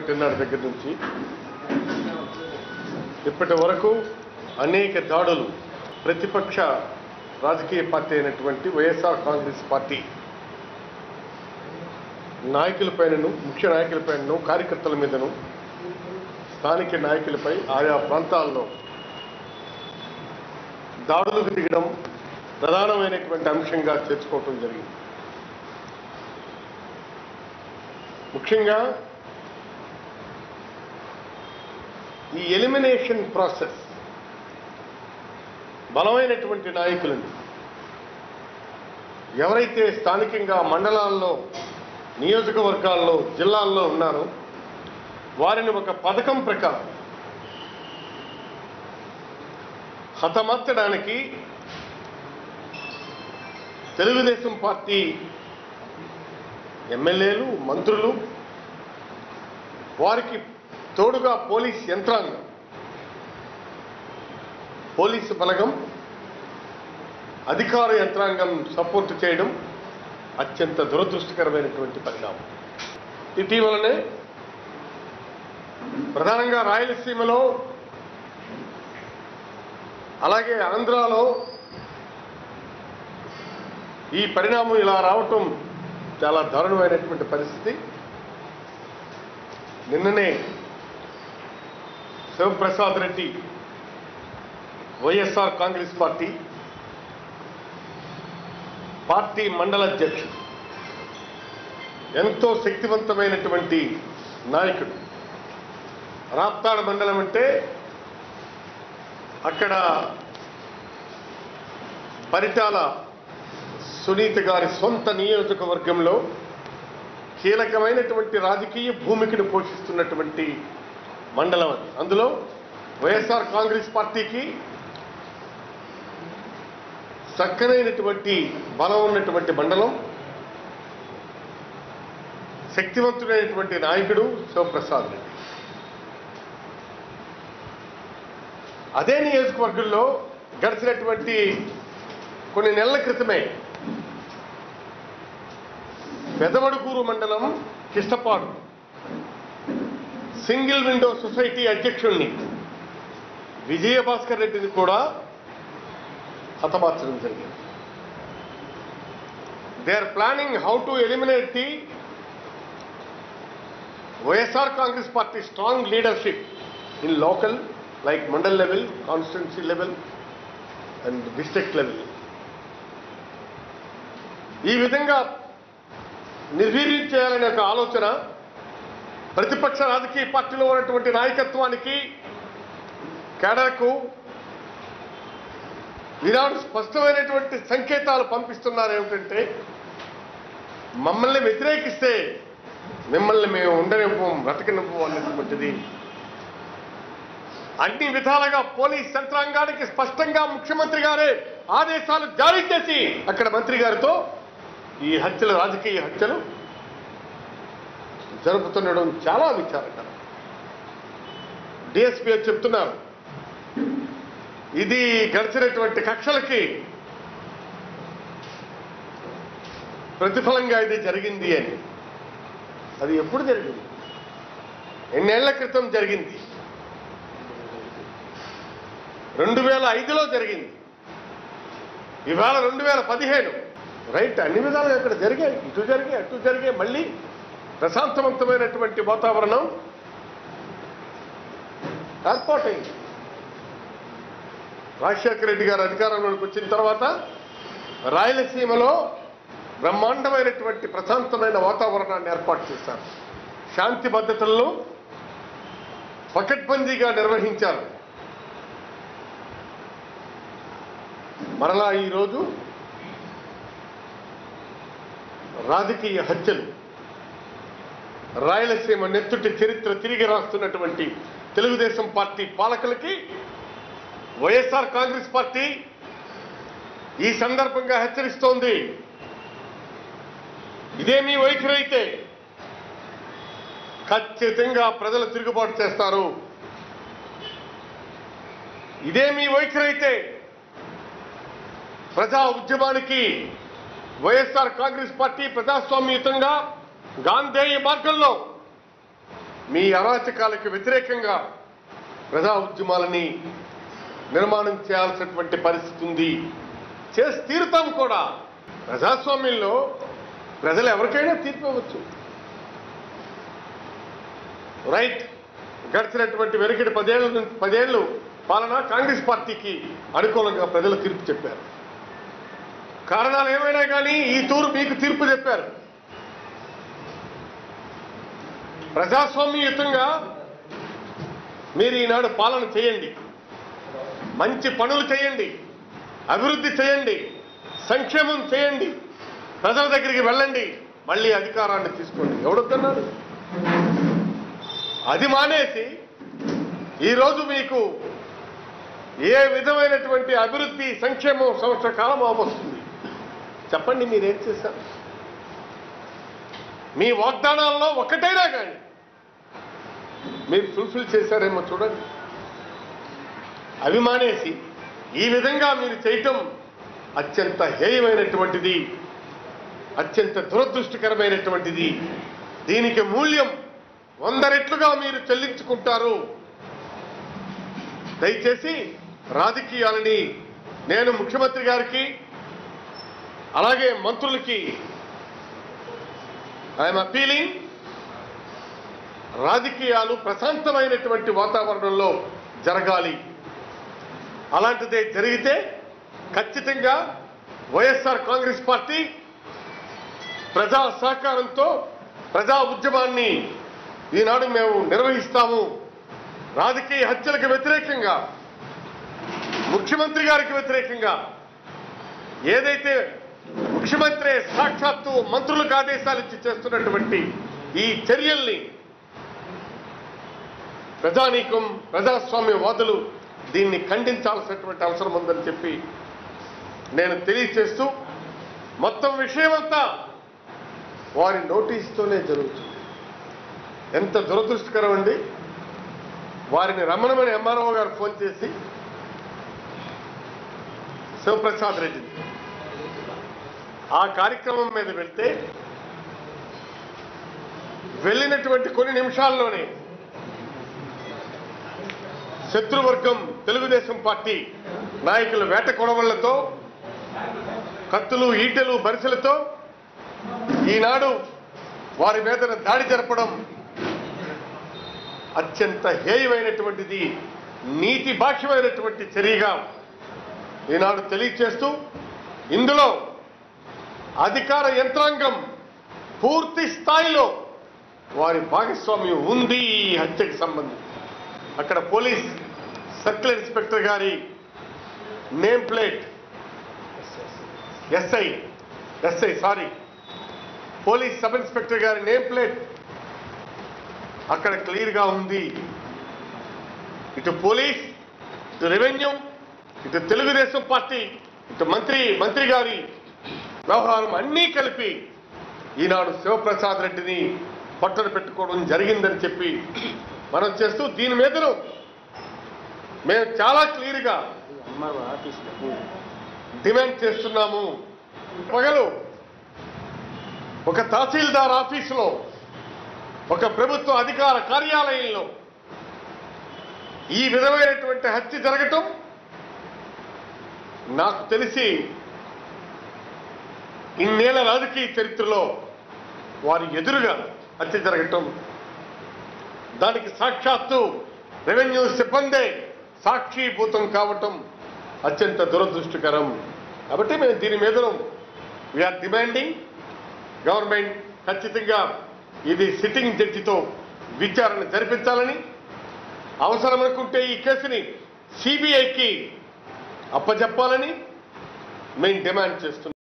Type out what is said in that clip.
పెట్టినాడు దగ్గర నుంచి ఇప్పటి వరకు అనేక దాడులు ప్రతిపక్ష రాజకీయ పార్టీ అయినటువంటి వైఎస్ఆర్ కాంగ్రెస్ పార్టీ నాయకులపైనను ముఖ్య నాయకులపైనను కార్యకర్తల మీదను స్థానిక నాయకులపై ఆయా ప్రాంతాల్లో దాడులకు దిగడం ప్రధానమైనటువంటి అంశంగా చేర్చుకోవటం జరిగింది ముఖ్యంగా ఈ ఎలిమినేషన్ ప్రాసెస్ బలమైనటువంటి నాయకులను ఎవరైతే స్థానికంగా మండలాల్లో నియోజకవర్గాల్లో జిల్లాల్లో ఉన్నారో వారిని ఒక పథకం ప్రకారం హతమర్చడానికి తెలుగుదేశం పార్టీ ఎమ్మెల్యేలు మంత్రులు వారికి తోడుగా పోలీస్ యంత్రాంగం పోలీసు బలగం అధికార యంత్రాంగం సపోర్ట్ చేయడం అత్యంత దురదృష్టకరమైనటువంటి పరిణామం ఇటీవలనే ప్రధానంగా రాయలసీమలో అలాగే ఆంధ్రాలో ఈ పరిణామం ఇలా రావటం చాలా దారుణమైనటువంటి పరిస్థితి నిన్ననే Sivaprasad Reddy YSR Congress party party మండల అధ్యక్షుడు ఎంతో శక్తివంతమైనటువంటి నాయకుడు రాప్తాడు మండలం అంటే అక్కడ పరిటాల సునీత గారి సొంత నియోజకవర్గంలో కీలకమైనటువంటి రాజకీయ భూమికను పోషిస్తున్నటువంటి మండలం అది అందులో వైఎస్ఆర్ కాంగ్రెస్ పార్టీకి చక్కనైనటువంటి బలం ఉన్నటువంటి మండలం శక్తివంతుడైనటువంటి నాయకుడు శివప్రసాద్ రెడ్డి అదే నియోజకవర్గంలో గడిచినటువంటి కొన్ని నెలల క్రితమే పెదవడుగూరు మండలం కిష్టపాడు సింగిల్ విండో సొసైటీ అధ్యక్షుడిని విజయభాస్కర్ రెడ్డిని కూడా హతమార్చడం జరిగింది they are planning how to eliminate the YSR Congress party strong leadership in local like mandal level constituency level and district level ఈ విధంగా నిర్వీర్యం చేయాలనే ఒక ఆలోచన ప్రతిపక్ష రాజకీయ పార్టీలో ఉన్నటువంటి నాయకత్వానికి కేడర్కు ఈనాడు స్పష్టమైనటువంటి సంకేతాలు పంపిస్తున్నారు ఏమిటంటే మమ్మల్ని వ్యతిరేకిస్తే మిమ్మల్ని మేము ఉండనివ్వం బ్రతకనివ్వం అనేటువంటిది అన్ని విధాలుగా పోలీస్ యంత్రాంగానికి స్పష్టంగా ముఖ్యమంత్రి గారే ఆదేశాలు జారీ చేసి అక్కడ మంత్రి గారితో ఈ హత్యలు రాజకీయ హత్యలు జరుపుతుండడం చాలా విచారకరం డిఎస్పీ చెప్తున్నారు ఇది గడిచినటువంటి కక్షలకి ప్రతిఫలంగా ఇది జరిగింది అని అది ఎప్పుడు జరిగింది ఎన్నేళ్ల క్రితం జరిగింది రెండు వేల ఐదులో జరిగింది ఇవాళ రెండు వేల పదిహేను రైట్ అన్ని విధాలుగా ఇక్కడ జరిగాయి ఇటు జరిగాయి అటు జరిగాయి మళ్ళీ ప్రశాంతవంతమైనటువంటి వాతావరణం ఏర్పాటైంది రాజశేఖర రెడ్డి గారు అధికారంలోకి వచ్చిన తర్వాత రాయలసీమలో బ్రహ్మాండమైనటువంటి ప్రశాంతమైన వాతావరణాన్ని ఏర్పాటు చేశారు శాంతి భద్రతలను పకడ్బందీగా నిర్వహించారు మరలా ఈరోజు రాజకీయ హత్యలు రాయలసీమ నెత్తుటి చరిత్ర తిరిగి రాస్తున్నటువంటి తెలుగుదేశం పార్టీ పాలకులకి వైఎస్ఆర్ కాంగ్రెస్ పార్టీ ఈ సందర్భంగా హెచ్చరిస్తోంది ఇదే మీ వైఖరి అయితే ఖచ్చితంగా ప్రజలు తిరుగుబాటు చేస్తారు ఇదే మీ వైఖరి అయితే ప్రజా ఉద్యమానికి వైఎస్ఆర్ కాంగ్రెస్ పార్టీ ప్రజాస్వామ్యయుతంగా గాంధేయ మార్గంలో మీ అరాచకాలకు వ్యతిరేకంగా ప్రజా ఉద్యమాలని నిర్మాణం చేయాల్సినటువంటి పరిస్థితి ఉంది చేసి తీరుతాం కూడా ప్రజాస్వామ్యంలో ప్రజలు ఎవరికైనా తీర్పు ఇవ్వచ్చు రైట్ గడిచినటువంటి వెనుకటి పదేళ్ళు నుంచి- పదేళ్ళు పాలన కాంగ్రెస్ పార్టీకి అనుకూలంగా ప్రజలు తీర్పు చెప్పారు కారణాలు ఏమైనా కానీ ఈ తూరు మీకు తీర్పు చెప్పారు ప్రజాస్వామ్యయుతంగా మీరు ఈనాడు పాలన చేయండి మంచి పనులు చేయండి అభివృద్ధి చేయండి సంక్షేమం చేయండి ప్రజల దగ్గరికి వెళ్ళండి మళ్ళీ అధికారాన్ని తీసుకోండి ఎవడొద్దన్నారు అది మానేసి ఈరోజు మీకు ఏ విధమైనటువంటి అభివృద్ధి సంక్షేమం సంవత్సర కాలం అవస్తుంది చెప్పండి మీరేం చేశారు మీ వాగ్దానాల్లో ఒక్కటైనా కానీ మీరు ఫుల్ఫిల్ చేశారేమో చూడండి అవి మానేసి ఈ విధంగా మీరు చేయటం అత్యంత హేయమైనటువంటిది అత్యంత దురదృష్టకరమైనటువంటిది దీనికి మూల్యం వంద రెట్లుగా మీరు చెల్లించుకుంటారు దయచేసి రాజకీయాలని నేను ముఖ్యమంత్రి గారికి అలాగే మంత్రులకి ఐఎమ్ అపీలింగ్ రాజకీయాలు ప్రశాంతమైనటువంటి వాతావరణంలో జరగాలి అలాంటిదే జరిగితే ఖచ్చితంగా వైఎస్ఆర్ కాంగ్రెస్ పార్టీ ప్రజా సహకారంతో ప్రజా ఉద్యమాన్ని ఈనాడు మేము నిర్వహిస్తాము రాజకీయ హత్యలకు వ్యతిరేకంగా ముఖ్యమంత్రి గారికి వ్యతిరేకంగా ఏదైతే ముఖ్యమంత్రి సాక్షాత్తు మంత్రులకు ఆదేశాలు ఇచ్చి చేస్తున్నటువంటి ఈ చర్యల్ని ప్రజానీకం ప్రజాస్వామ్యవాదులు దీన్ని ఖండించాల్సినటువంటి అవసరం ఉందని చెప్పి నేను తెలియచేస్తూ మొత్తం విషయమంతా వారి నోటీస్తోనే జరుగుతుంది ఎంత దురదృష్టకరం అండి వారిని రమ్మనమని ఎంఆర్ఓ గారు ఫోన్ చేసి శివప్రసాద్ రెడ్డిని ఆ కార్యక్రమం మీద వెళ్తే వెళ్ళినటువంటి కొన్ని నిమిషాల్లోనే శత్రువర్గం తెలుగుదేశం పార్టీ నాయకుల వేట కొడవళ్లతో కత్తులు ఈటెలు బరిసెలతో ఈనాడు వారి మీద దాడి జరపడం అత్యంత హేయమైనటువంటిది నీతి బాహ్యమైనటువంటి చర్యగా ఈనాడు తెలియచేస్తూ ఇందులో అధికార యంత్రాంగం పూర్తి స్థాయిలో వారి భాగస్వామ్యం ఉంది ఈ హత్యకు సంబంధించి అక్కడ పోలీస్ సర్కిల్ ఇన్స్పెక్టర్ గారి name plate SI SI sorry police sub inspector గారి నేమ్ ప్లేట్ అక్కడ క్లియర్గా ఉంది ఇటు పోలీస్ ఇటు రెవెన్యూ ఇటు తెలుగుదేశం పార్టీ ఇటు మంత్రి మంత్రి గారి వ్యవహారం అన్నీ కలిపి ఈనాడు శివప్రసాద్ రెడ్డిని పట్టున పెట్టుకోవడం జరిగిందని చెప్పి మనం చేస్తూ దీని మీదను మేము చాలా క్లియర్గా డిమాండ్ చేస్తున్నాము పగలు ఒక తహసీల్దార్ ఆఫీసులో ఒక ప్రభుత్వ అధికార కార్యాలయంలో ఈ విధమైనటువంటి హత్య జరగటం నాకు తెలిసి ఇన్నేళ్ల రాజకీయ చరిత్రలో వారి ఎదురుగా హత్య జరగటం దానికి సాక్షాత్తు రెవెన్యూ సిబ్బందే సాక్షిభూతం కావటం అత్యంత దురదృష్టకరం కాబట్టి మేము దీని మీద వీఆర్ డిమాండింగ్ గవర్నమెంట్ ఖచ్చితంగా ఇది సిట్టింగ్ జడ్జితో విచారణ జరిపించాలని అవసరం అనుకుంటే ఈ కేసుని సిబిఐకి అప్పచెప్పాలని మేము డిమాండ్ చేస్తున్నాం